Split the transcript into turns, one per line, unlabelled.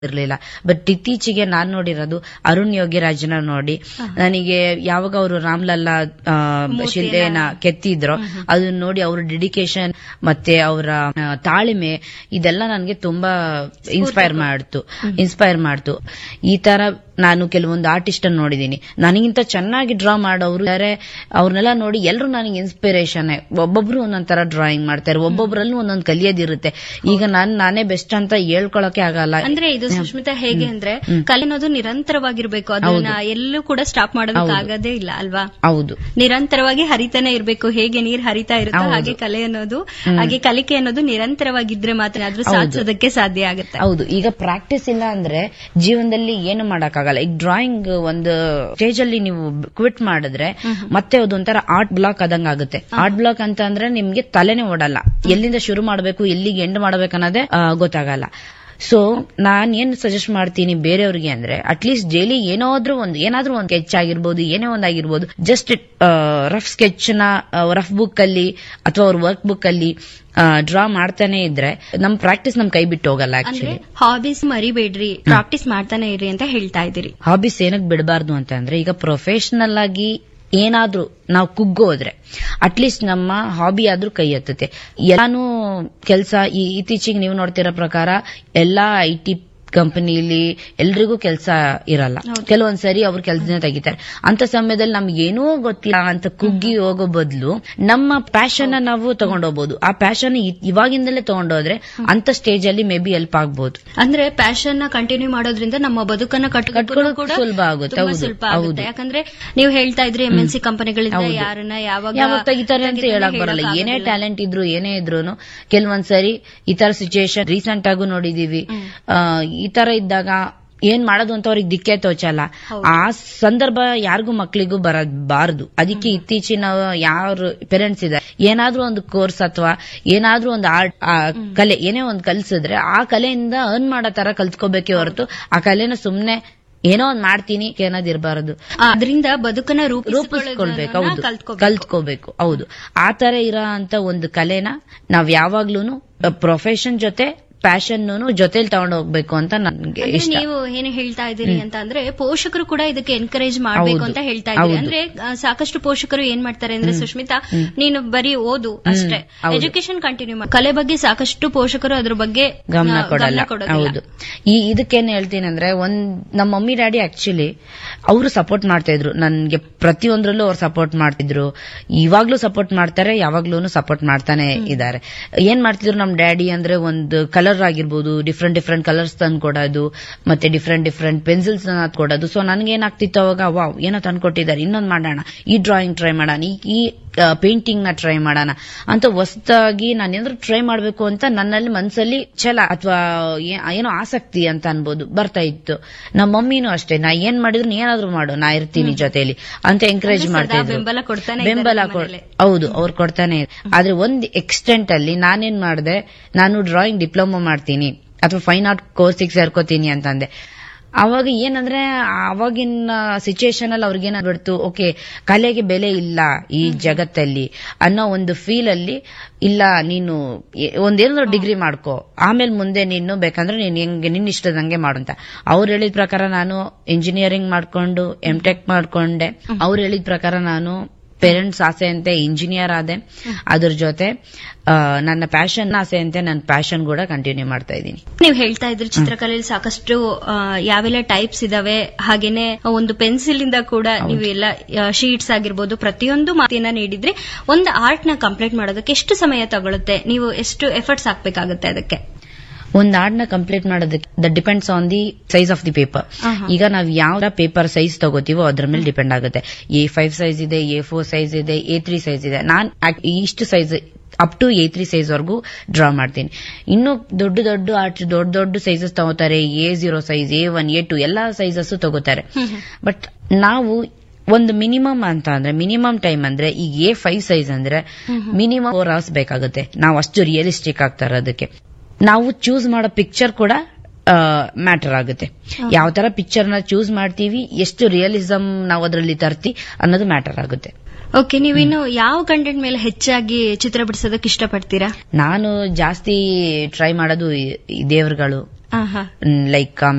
ಇರ್ಲಿಲ್ಲ ಬಟ್ ಇತ್ತೀಚೆಗೆ ನಾನ್ ನೋಡಿರೋದು ಅರುಣ್ ಯೋಗಿರಾಜ್ನ ನೋಡಿ ನನಗೆ ಯಾವಾಗ ಅವರು ರಾಮ್ಲಲ್ಲಾ ಆ, ಶಿಂದೆನ ಕೆತ್ತಿದ್ರು ಅದನ್ನ ನೋಡಿ ಅವ್ರ ಡೆಡಿಕೇಶನ್ ಮತ್ತೆ ಅವರ ತಾಳ್ಮೆ ಇದೆಲ್ಲ ನನಗೆ ತುಂಬಾ ಇನ್ಸ್ಪೈರ್ ಮಾಡ್ತು ಇನ್ಸ್ಪೈರ್ ಮಾಡ್ತು ಈ ತರ ನಾನು ಕೆಲವೊಂದು ಆರ್ಟಿಸ್ಟ್ ಅನ್ನು ನೋಡಿದೀನಿ ನನಗಿಂತ ಚೆನ್ನಾಗಿ ಡ್ರಾ ಮಾಡೋರು ಇದ್ದಾರೆ ಅವ್ರನ್ನೆಲ್ಲ ನೋಡಿ ಎಲ್ಲರೂ ನನಗೆ ಇನ್ಸ್ಪಿರೇಷನ್ ಒಬ್ಬೊಬ್ರು ಒಂದೊಂದ್ ತರ ಡ್ರಾಯಿಂಗ್ ಮಾಡ್ತಾರೆ ಒಬ್ಬೊಬ್ರಲ್ಲೂ ಒಂದೊಂದು ಕಲಿಯೋದಿರುತ್ತೆ ಈಗ ನಾನ್ ನಾನೇ ಬೆಸ್ಟ್ ಅಂತ ಹೇಳ್ಕೊಳಕ್ಕೆ ಆಗಲ್ಲ
ಅಂದ್ರೆ ಇದು ಸುಷ್ಮಿತಾ ಹೇಗೆ ಅಂದ್ರೆ ಕಲೆ ಅನ್ನೋದು ನಿರಂತರವಾಗಿರ್ಬೇಕು ಅದನ್ನ ಎಲ್ಲೂ ಕೂಡ ಸ್ಟಾಪ್ ಮಾಡೋದಕ್ಕೆ ಆಗೋದೇ ಇಲ್ಲ ಅಲ್ವಾ
ಹೌದು
ನಿರಂತರವಾಗಿ ಹರಿತಾನೆ ಇರ್ಬೇಕು ಹೇಗೆ ನೀರ್ ಹರಿತಾ ಇರುತ್ತೋ ಹಾಗೆ ಕಲೆ ಅನ್ನೋದು ಹಾಗೆ ಕಲಿಕೆ ಅನ್ನೋದು ನಿರಂತರವಾಗಿದ್ರೆ ಮಾತ್ರ ಅದ್ರ ಸಾಧಿಸೋದಕ್ಕೆ ಸಾಧ್ಯ ಆಗುತ್ತೆ
ಹೌದು ಈಗ ಪ್ರಾಕ್ಟೀಸ್ ಇಲ್ಲ ಅಂದ್ರೆ ಜೀವನದಲ್ಲಿ ಏನು ಮಾಡಕ್ಕಾಗಲ್ಲ ಈಗ ಡ್ರಾಯಿಂಗ್ ಒಂದು ಸ್ಟೇಜ್ ಅಲ್ಲಿ ನೀವು ಕ್ವಿಟ್ ಮಾಡಿದ್ರೆ ಮತ್ತೆ ಅದೊಂಥರ ಆರ್ಟ್ ಬ್ಲಾಕ್ ಆದಂಗ ಆಗುತ್ತೆ ಆರ್ಟ್ ಬ್ಲಾಕ್ ಅಂತ ಅಂದ್ರೆ ನಿಮ್ಗೆ ತಲೆನೇ ಓಡಲ್ಲ ಎಲ್ಲಿಂದ ಶುರು ಮಾಡಬೇಕು ಎಲ್ಲಿಗೆ ಎಂಡ್ ಮಾಡಬೇಕು ಅನ್ನೋದೇ ಆ, ಗೊತ್ತಾಗಲ್ಲ ಸೊ ನಾನ್ ಏನ್ ಸಜೆಸ್ಟ್ ಮಾಡ್ತೀನಿ ಬೇರೆಯವ್ರಿಗೆ ಅಂದ್ರೆ ಅಟ್ಲೀಸ್ಟ್ ಡೈಲಿ ಏನಾದ್ರೂ ಒಂದು ಏನಾದ್ರೂ ಒಂದು ಸ್ಕೆಚ್ ಆಗಿರ್ಬೋದು ಏನೇ ಒಂದಾಗಿರ್ಬೋದು ಜಸ್ಟ್ ರಫ್ ಸ್ಕೆಚ್ ನ ರಫ್ ಬುಕ್ ಅಲ್ಲಿ ಅಥವಾ ಅವ್ರ ವರ್ಕ್ ಬುಕ್ ಅಲ್ಲಿ ಡ್ರಾ ಮಾಡ್ತಾನೆ ಇದ್ರೆ ನಮ್ ಪ್ರಾಕ್ಟೀಸ್ ನಮ್ ಕೈ ಬಿಟ್ಟು ಹೋಗಲ್ಲ
ಅಂದ್ರೆ
ಆಕ್ಚುಲಿ
ಹಾಬೀಸ್ ಮರಿಬೇಡ್ರಿ ಪ್ರಾಕ್ಟೀಸ್ ಮಾಡ್ತಾನೆ ಇರ್ರಿ ಅಂತ ಹೇಳ್ತಾ ಇದ್ದೀರಿ
ಹಾಬೀಸ್ ಏನಕ್ ಬಿಡಬಾರ್ದು ಅಂತ ಅಂದ್ರೆ ಈಗ ಪ್ರೊಫೆಷನಲ್ ಆಗಿ ಏನಾದ್ರೂ ನಾವು ಕುಗ್ಗೋದ್ರೆ ಅಟ್ಲೀಸ್ಟ್ ನಮ್ಮ ಹಾಬಿ ಆದ್ರೂ ಕೈ ಎತ್ತುತ್ತೆ ಎಲ್ಲಾನು ಕೆಲಸ ಇತ್ತೀಚೆಗೆ ನೀವು ನೋಡ್ತಿರೋ ಪ್ರಕಾರ ಎಲ್ಲಾ ಐ ಟಿ ಕಂಪನಿಲಿ ಎಲ್ರಿಗೂ ಕೆಲಸ ಇರಲ್ಲ ಕೆಲವೊಂದ್ ಸರಿ ಅವ್ರ ಕೆಲಸನೇ ತೆಗಿತಾರೆ ಅಂತ ಸಮಯದಲ್ಲಿ ನಮ್ಗೆ ಏನೂ ಗೊತ್ತಿಲ್ಲ ಅಂತ ಕುಗ್ಗಿ ಹೋಗೋ ಬದಲು ನಮ್ಮ ಪ್ಯಾಷನ್ ನಾವು ತಗೊಂಡೋಗ್ಬೋದು ಆ ಪ್ಯಾಷನ್ ಇವಾಗಿಂದಲೇ ತಗೊಂಡೋದ್ರೆ ಅಂತ ಸ್ಟೇಜ್ ಅಲ್ಲಿ ಮೇ ಬಿ ಹೆಲ್ಪ್ ಆಗ್ಬೋದು
ಅಂದ್ರೆ ಪ್ಯಾಷನ್ ನ ಕಂಟಿನ್ಯೂ ಮಾಡೋದ್ರಿಂದ ನಮ್ಮ ಬದುಕನ್ನ ಕಟ್ಕೊಳ್ಳೋದು
ಕಟ್ಕೊಳ್ಳೋದು
ಕೂಡ
ಸುಲಭ ಆಗುತ್ತೆ,
ತುಂಬಾ
ಹೌದು,
ಸುಲಭ ಆಗುತ್ತೆ ಯಾಕಂದ್ರೆ ನೀವು ಹೇಳ್ತಾ ಇದ್ರಿ ಎಂ ಎನ್ ಸಿ ಕಂಪನಿಗಳಿಂದ ಯಾರನ್ನ ಯಾವಾಗ
ಯಾವಾಗ ತೆಗಿತಾರೆ ಅಂತ ಹೇಳಕ್ ಬರಲ್ಲ ಏನೇ ಟ್ಯಾಲೆಂಟ್ ಇದ್ರು ಏನೇ ಇದ್ರು ಕೆಲವೊಂದ್ ಸರಿ ಈ ತರ ಸಿಚುಯೇಷನ್ ರೀಸೆಂಟ್ ಆಗು ನೋಡಿದೀವಿ ಆ, ಈ ತರ ಇದ್ದಾಗ ಏನ್ ಮಾಡೋದು ಅಂತ ಅವ್ರಿಗೆ ದಿಕ್ಕೇ ತೋಚಲ್ಲ ಆ ಸಂದರ್ಭ ಯಾರಿಗೂ ಮಕ್ಳಿಗೂ ಬರಬಾರದು ಅದಕ್ಕೆ ಇತ್ತೀಚಿನ ಯಾರು ಪೇರೆಂಟ್ಸ್ ಇದೆ ಏನಾದ್ರೂ ಒಂದು ಕೋರ್ಸ್ ಅಥವಾ ಏನಾದ್ರೂ ಒಂದು ಆರ್ಟ್ ಕಲೆ ಏನೇ ಒಂದು ಕಲ್ಸಿದ್ರೆ ಆ ಕಲೆಯಿಂದ ಅರ್ನ್ ಮಾಡೋ ತರ ಕಲ್ತ್ಕೋಬೇಕೇ ಹೊರತು ಆ ಕಲೆನ ಸುಮ್ನೆ ಏನೋ ಒಂದ್ ಮಾಡ್ತೀನಿ ಅನ್ನೋದಿರಬಾರದು
ಅದರಿಂದ ಬದುಕನ್ನ
ರೂಪಿಸ್ಕೊಳ್ಬೇಕು ಹೌದು
ಕಲ್ತ್ಕೋಬೇಕು
ಕಲ್ತ್ಕೋಬೇಕು ಹೌದು ಆ ತರ ಇರೋ ಅಂತ ಒಂದು ಕಲೆನ ನಾವ್ ಯಾವಾಗ್ಲೂನು ಪ್ರೊಫೆಷನ್ ಜೊತೆ ಪ್ಯಾಷನ್ ಜೊತೆಲಿ ತಗೊಂಡು ಹೋಗ್ಬೇಕು ಅಂತ ನನ್ಗೆ
ಅಂದ್ರೆ
ಇಷ್ಟ
ನೀವು ಏನು ಹೇಳ್ತಾ ಇದ್ದೀರಿ ಅಂತ ಅಂದ್ರೆ ಪೋಷಕರು ಕೂಡ ಇದಕ್ಕೆ ಎನ್ಕರೇಜ್ ಮಾಡ್ಬೇಕು
ಹೌದು.
ಅಂತ ಹೇಳ್ತಾ ಇದ್ದೀರಿ
ಹೌದು.
ಅಂದ್ರೆ ಆ, ಸಾಕಷ್ಟು ಪೋಷಕರು ಏನ್ ಮಾಡ್ತಾರೆ ಅಂದ್ರೆ ಸುಷ್ಮಿತಾ ನೀನು ಬರೀ ಓದು ಅಷ್ಟೇ
ಹೌದು.
ಎಜುಕೇಶನ್ ಕಂಟಿನ್ಯೂ ಮಾಡಿ ಕಲೆ ಬಗ್ಗೆ ಸಾಕಷ್ಟು ಪೋಷಕರು ಅದ್ರ ಬಗ್ಗೆ
ಗಮನ
ಆ,
ಕೊಡಲ್ಲ
ಕೊಡೋದಿಲ್ಲ.
ಹೌದು ಈ ಇದಕ್ಕೇನ್ ಹೇಳ್ತೀನಿ ಅಂದ್ರೆ ಒಂದ್ ನಮ್ಮ ಮಮ್ಮಿ ಡ್ಯಾಡಿ ಆಕ್ಚುಲಿ ಅವರು ಸಪೋರ್ಟ್ ಮಾಡ್ತಾ ಇದ್ರು ನನ್ಗೆ ಪ್ರತಿಯೊಂದ್ರಲ್ಲೂ ಅವ್ರು ಸಪೋರ್ಟ್ ಮಾಡ್ತಿದ್ರು ಇವಾಗ್ಲೂ ಸಪೋರ್ಟ್ ಮಾಡ್ತಾರೆ ಯಾವಾಗ್ಲೂ ಸಪೋರ್ಟ್ ಮಾಡ್ತಾನೆ ಇದ್ದಾರೆ ಏನ್ ಮಾಡ್ತಿದ್ರು ನಮ್ ಡ್ಯಾಡಿ ಅಂದ್ರೆ ಒಂದು ಕಲರ್ ಆಗಿರ್ಬೋದು ಡಿಫ್ರೆಂಟ್ ಡಿಫ್ರೆಂಟ್ ಕಲರ್ಸ್ ತಂದು ಕೊಡೋದು ಮತ್ತೆ ಡಿಫ್ರೆಂಟ್ ಡಿಫ್ರೆಂಟ್ ಪೆನ್ಸಿಲ್ಸ್ ಕೊಡೋದು ಸೊ ನನ್ಗೆ ಏನಾಗ್ತಿತ್ತು ಅವಾಗ ವಾವ್ ಏನೋ ತಂದ್ಕೊಟ್ಟಿದ್ದಾರೆ ಇನ್ನೊಂದ್ ಮಾಡೋಣ ಈ ಡ್ರಾಯಿಂಗ್ ಟ್ರೈ ಮಾಡೋಣ ಈ- ಈ ಪೇಂಟಿಂಗ್ ನ ಟ್ರೈ ಮಾಡೋಣ ಅಂತ ಹೊಸದಾಗಿ ನಾನು ಏನಾದ್ರು ಟ್ರೈ ಮಾಡ್ಬೇಕು ಅಂತ ನನ್ನಲ್ಲಿ ಮನ್ಸಲ್ಲಿ ಛಲ ಅಥವಾ ಏನೋ ಆಸಕ್ತಿ ಅಂತ ಅನ್ಬೋದು ಬರ್ತಾ ಇತ್ತು ನಮ್ಮ ಮಮ್ಮಿನೂ ಅಷ್ಟೇ ನಾ ಏನ್ ಮಾಡಿದ್ರು ನೀ ಏನಾದ್ರು ಮಾಡು ನಾ ಇರ್ತೀನಿ ಜೊತೆಲಿ ಅಂತ ಎಂಕರೇಜ್
ಅಂದ್ರೆ
ಮಾಡ್ತಾ
ಸದಾ
ಇದ್ರು
ಬೆಂಬಲ ಕೊಡ್ತಾನೆ
ಬೆಂಬಲ
ಇದ್ದಾರೆ
ಕೊಡ್-
ಮನೇಲಿ.
ಹೌದು ಅವ್ರು ಕೊಡ್ತಾನೆ ಇದ್ರು. ಆದ್ರೆ ಒಂದ್ ಎಕ್ಸ್ಟೆಂಟ್ ಅಲ್ಲಿ ನಾನೇನ್ ಮಾಡಿದೆ ನಾನು ಡ್ರಾಯಿಂಗ್ ಡಿಪ್ಲೊಮಾ ಮಾಡ್ತೀನಿ ಅಥವಾ ಫೈನ್ ಆರ್ಟ್ ಕೋರ್ಸಿಗೆ ಸೇರ್ಕೋತೀನಿ ಅಂತಂದೆ ಅವಾಗ ಏನಂದ್ರೆ ಅವಾಗಿನ ಸಿಚುಯೇಷನ್ ಅಲ್ಲಿ ಅವ್ರಿಗೆ ಏನಾಗ್ಬಿಡ್ತು ಓಕೆ ಕಲೆಗೆ ಬೆಲೆ ಇಲ್ಲ ಈ ಜಗತ್ತಲ್ಲಿ ಅನ್ನೋ ಒಂದು ಫೀಲ್ ಅಲ್ಲಿ ಇಲ್ಲ ನೀನು ಎ- ಒಂದೇನಾದ್ರು ಡಿಗ್ರಿ ಮಾಡ್ಕೋ ಆಮೇಲೆ ಮುಂದೆ ನೀನು ಬೇಕಂದ್ರೆ ನೀನ್ ಹೆಂಗೆ ನಿನ್ನ ಇಷ್ಟದಂಗೆ ಮಾಡು ಅಂತ ಅವ್ರು ಹೇಳಿದ ಪ್ರಕಾರ ನಾನು ಇಂಜಿನಿಯರಿಂಗ್ ಮಾಡ್ಕೊಂಡು ಎಂ ಟೆಕ್ ಮಾಡ್ಕೊಂಡೆ ಅವ್ರು ಹೇಳಿದ ಪ್ರಕಾರ ನಾನು ಪೇರೆಂಟ್ಸ್ ಆಸೆ ಅಂತೆ ಇಂಜಿನಿಯರ್ ಆದೆ ಅದ್ರ ಜೊತೆ ಆ, ನನ್ನ ಪ್ಯಾಷನ್ ಆಸೆ ಅಂತೆ ನನ್ನ ಪ್ಯಾಷನ್ ಕೂಡ ಕಂಟಿನ್ಯೂ ಮಾಡ್ತಾ ಇದ್ದೀನಿ
ನೀವು ಹೇಳ್ತಾ ಇದ್ರಿ ಚಿತ್ರಕಲೆಯಲ್ಲಿ ಸಾಕಷ್ಟು ಆ, ಯಾವೆಲ್ಲ ಟೈಪ್ಸ್ ಇದಾವೆ ಹಾಗೇನೆ ಒಂದು ಪೆನ್ಸಿಲ್ ಇಂದ ಕೂಡ ನೀವು ಎಲ್ಲ ಶೀಟ್ಸ್ ಆಗಿರ್ಬೋದು ಪ್ರತಿಯೊಂದು ಮಾತಿನ ನೀಡಿದ್ರೆ ಒಂದು ಆರ್ಟ್ ನ ಕಂಪ್ಲೀಟ್ ಮಾಡೋದಕ್ಕೆ ಎಷ್ಟು ಸಮಯ ತಗೊಳುತ್ತೆ ನೀವು ಎಷ್ಟು ಎಫರ್ಟ್ಸ್ ಹಾಕ್ಬೇಕಾಗುತ್ತೆ ಅದಕ್ಕೆ
ಒಂದ್ ನ ಕಂಪ್ಲೀಟ್ ಮಾಡೋದಕ್ಕೆ the depends on the size of the paper
ಆಹಾ.
ಈಗ ನಾವ್ ಯಾವ ಪೇಪರ್ ಸೈಜ್ ತಗೋತೀವೋ ಅದ್ರ ಮೇಲೆ ಡಿಪೆಂಡ್ ಆಗುತ್ತೆ ಎ ಫೈವ್ ಸೈಜ್ ಇದೆ ಎ ಫೋರ್ ಸೈಜ್ ಇದೆ ಎ ತ್ರೀ ಸೈಜ್ ಇದೆ ನಾನ್ ಆಕ್- ಇಷ್ಟು size up to A three size ವರೆಗೂ ಡ್ರಾ ಮಾಡ್ತೀನಿ ಇನ್ನು ದೊಡ್ಡ ದೊಡ್ಡ ಆರ್ಟ್ ದೊಡ್ಡ ದೊಡ್ಡ ಸೈಜಸ್ ತಗೋತಾರೆ A zero size A one A two ಎಲ್ಲಾ ಸೈಜಸ್ ತಗೋತಾರೆ ಬಟ್ ನಾವು ಒಂದು ಮಿನಿಮಮ್ ಅಂತ ಅಂದ್ರೆ ಮಿನಿಮಮ್ ಟೈಮ್ ಅಂದ್ರೆ ಈಗ ಎ ಫೈವ್ ಸೈಜ್ ಅಂದ್ರೆ ಮಿನಿಮಮ್ ಫೋರ್ ಅವರ್ಸ್ ಬೇಕಾಗುತ್ತೆ ನಾವು ಅಷ್ಟು ರಿಯಲಿಸ್ಟಿಕ್ ಆಗ್ತಾ ಇರೋದಕ್ಕೆ ನಾವು ಚೂಸ್ ಮಾಡೋ ಪಿಕ್ಚರ್ ಕೂಡ ಮ್ಯಾಟರ್ ಆಗುತ್ತೆ ಯಾವ ತರ ಪಿಕ್ಚರ್ ನ ಚೂಸ್ ಮಾಡ್ತೀವಿ ಎಷ್ಟು ರಿಯಲಿಸಮ್ ನಾವು ಅದರಲ್ಲಿ ತರ್ತಿ ಅನ್ನೋದು ಮ್ಯಾಟರ್ ಆಗುತ್ತೆ
ಓಕೆ ನೀವಿನ್ನು ಯಾವ ಕಂಟೆಂಟ್ ಮೇಲೆ ಹೆಚ್ಚಾಗಿ ಚಿತ್ರ ಬಿಡಿಸೋದಕ್ಕೆ ಇಷ್ಟಪಡ್ತೀರಾ
ನಾನು ಜಾಸ್ತಿ ಟ್ರೈ ಮಾಡೋದು ಈ- ಈ ದೇವರುಗಳು
ಆಹಾ.
ಲೈಕ್